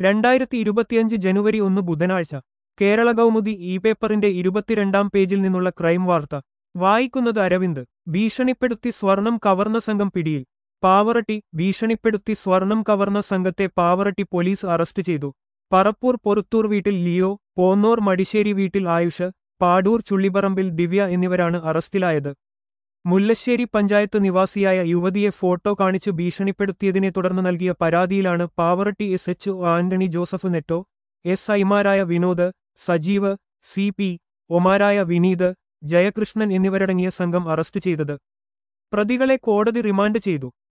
രണ്ടായിരത്തി ഇരുപത്തിയഞ്ച് ജനുവരി ഒന്ന് ബുധനാഴ്ച കേരള കൗമുദി ഇ പേപ്പറിന്റെ ഇരുപത്തിരണ്ടാം പേജിൽ നിന്നുള്ള ക്രൈം വാർത്ത വായിക്കുന്നത് അരവിന്ദ് ഭീഷണിപ്പെടുത്തി സ്വർണം കവർന്ന സംഘം പിടിയിൽ പാവറട്ടി ഭീഷണിപ്പെടുത്തി സ്വർണം കവർന്ന സംഘത്തെ പാവറട്ടി പോലീസ് അറസ്റ്റ് ചെയ്തു പറപ്പൂർ പൊറുത്തൂർ വീട്ടിൽ ലിയോ പോന്നോർ മടിശ്ശേരി വീട്ടിൽ ആയുഷ് പാടൂർ ചുള്ളിപ്പറമ്പിൽ ദിവ്യ എന്നിവരാണ് അറസ്റ്റിലായത് മുല്ലശ്ശേരി പഞ്ചായത്ത് നിവാസിയായ യുവതിയെ ഫോട്ടോ കാണിച്ച് ഭീഷണിപ്പെടുത്തിയതിനെ തുടർന്ന് നൽകിയ പരാതിയിലാണ് Pavaratti S H O Antony Joseph Netto S ഐമാരായ വിനോദ് സജീവ് സി പി ഒമാരായ വിനീത് ജയകൃഷ്ണൻ എന്നിവരടങ്ങിയ സംഘം അറസ്റ്റ് ചെയ്തത് പ്രതികളെ കോടതി റിമാൻഡ് ചെയ്തു